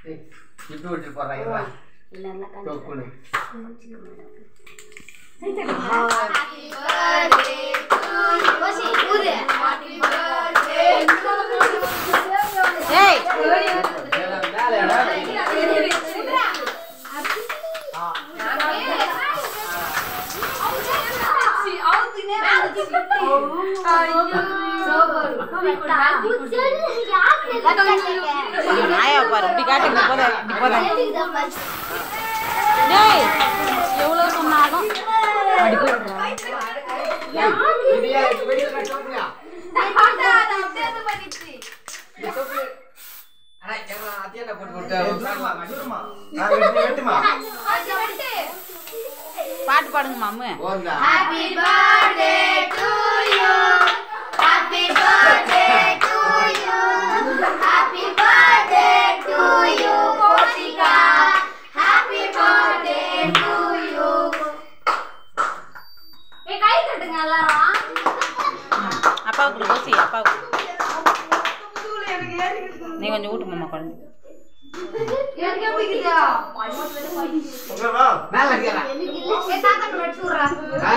இப்படி விட்டு போடுறாங்க தொக்குன்னு ஏய் மேலே இடம். நாயா பாரு இப்படி காட்டு இப்படி போத இப்படி போத டேய் எவ்வளோ சொன்னாலும் அப்படி போயிடுறா இது ஏன் இது வெளியில நான் தொக்குறியா? இந்த தொக்கு. அட, எவ்வளவு அத்தியாட்ட போட்டு விட்டு உட்காரலாமா? பாட்டு பாடுங்க மாமு போதுங்க. Happy birthday to you. Happy birthday to you. Happy birthday to you, Koshika. Happy birthday to you. ஏய் கை தட்டுங்க எல்லாரும் அப்பாவுக்கு கோசி அப்பாவுக்கு நீ கொஞ்சம் ஊட்டு மாமா குழந்தை எனக்கு எப்படி இருக்குதா மேல இருக்கிறா. ஏய் தாத்தா வச்சு விடுறா ஆ,